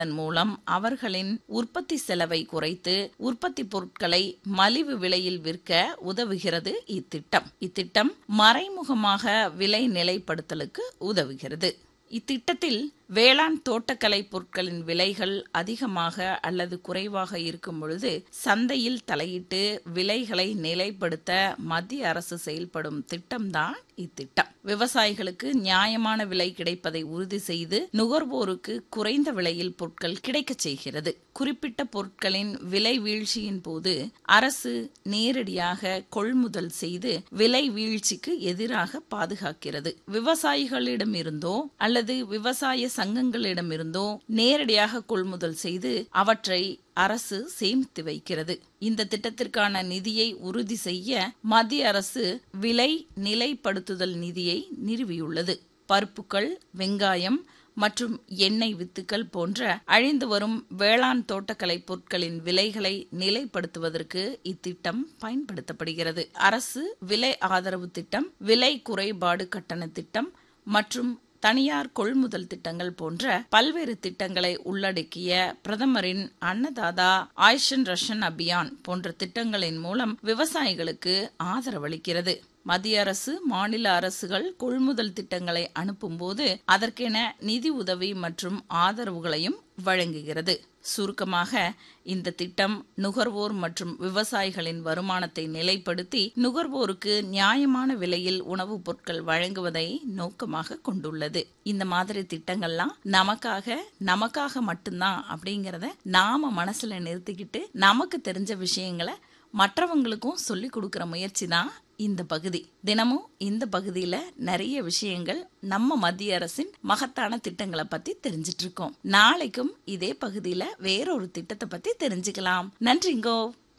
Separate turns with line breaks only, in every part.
இதன் மூலம் அவர்களின் உற்பத்தி செலவை குறைத்து உற்பத்தி பொருட்களை மலிவு விலையில் விற்க உதவுகிறது இத்திட்டம் இத்திட்டம் மறைமுகமாக விலை நிலைப்படுத்தலுக்கு உதவுகிறது இத்திட்டத்தில் வேளாண் தோட்டக்கலை பொருட்களின் விலைகள் அதிகமாக அல்லது குறைவாக இருக்கும் பொழுது சந்தையில் தலையிட்டு விலைகளை நிலைப்படுத்த மத்திய அரசு செயல்படும் திட்டம்தான் இத்திட்டம் விவசாயிகளுக்கு நியாயமான விலை கிடைப்பதை உறுதி செய்து நுகர்வோருக்கு குறைந்த விலையில் பொருட்கள் கிடைக்கச் செய்கிறது குறிப்பிட்ட பொருட்களின் விலை வீழ்ச்சியின் போது அரசு நேரடியாக கொள்முதல் செய்து விலை வீழ்ச்சிக்கு எதிராக பாதுகாக்கிறது விவசாயிகளிடமிருந்தோ அல்லது விவசாய சங்கங்களிடமிருந்தோ நேரடியாக கொள்முதல் செய்து அவற்றை அரசு சேமித்து வைக்கிறது இந்த திட்டத்திற்கான நிதியை உறுதி செய்ய மத்திய அரசு விலை நிலைப்படுத்துதல் நிதியை நிறுவியுள்ளது பருப்புகள் வெங்காயம் மற்றும் எண்ணெய் வித்துக்கள் போன்ற அழிந்து வரும் வேளாண் தோட்டக்கலை பொருட்களின் விலைகளை நிலைப்படுத்துவதற்கு இத்திட்டம் பயன்படுத்தப்படுகிறது அரசு விலை ஆதரவு திட்டம் விலை குறைபாடு கட்டண திட்டம் மற்றும் தனியார் கொள்முதல் திட்டங்கள் போன்ற பல்வேறு திட்டங்களை உள்ளடக்கிய பிரதமரின் அன்னதாதா ஆயுஷன் ரஷன் அபியான் போன்ற திட்டங்களின் மூலம் விவசாயிகளுக்கு ஆதரவளிக்கிறது மத்திய அரசு மாநில அரசுகள் கொள்முதல் திட்டங்களை அனுப்பும்போது அதற்கென நிதி உதவி மற்றும் ஆதரவுகளையும் வழங்குகிறது சுருக்கமாக இந்த திட்டம் நுகர்வோர் மற்றும் விவசாயிகளின் வருமானத்தை நிலைப்படுத்தி நுகர்வோருக்கு நியாயமான விலையில் உணவுப் பொருட்கள் வழங்குவதை நோக்கமாக கொண்டுள்ளது இந்த மாதிரி திட்டங்கள்லாம் நமக்காக நமக்காக மட்டும்தான் அப்படிங்கறத நாம மனசுல நிறுத்திக்கிட்டு நமக்கு தெரிஞ்ச விஷயங்களை மற்றவங்களுக்கும் சொல்லி கொடுக்கிற முயற்சி தான் இந்த பகுதி தினமும் இந்த பகுதியில நிறைய விஷயங்கள் நம்ம மத்திய அரசின் மகத்தான திட்டங்களை பத்தி தெரிஞ்சிட்டு இருக்கோம் நாளைக்கும் இதே பகுதியில வேறொரு திட்டத்தை பத்தி தெரிஞ்சுக்கலாம் நன்றிங்கோ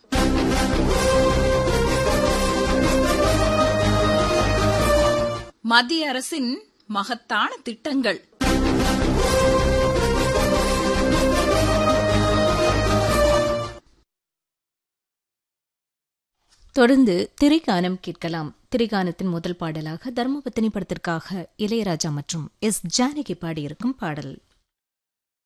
மத்திய அரசின் மகத்தான திட்டங்கள்
தொடர்ந்து திரைக்கானம் கேட்கலாம் திரைக்கானத்தின் முதல் பாடலாக தர்மபத்தினி படத்திற்காக இளையராஜா மற்றும் எஸ் ஜானகி பாடியிருக்கும் பாடல்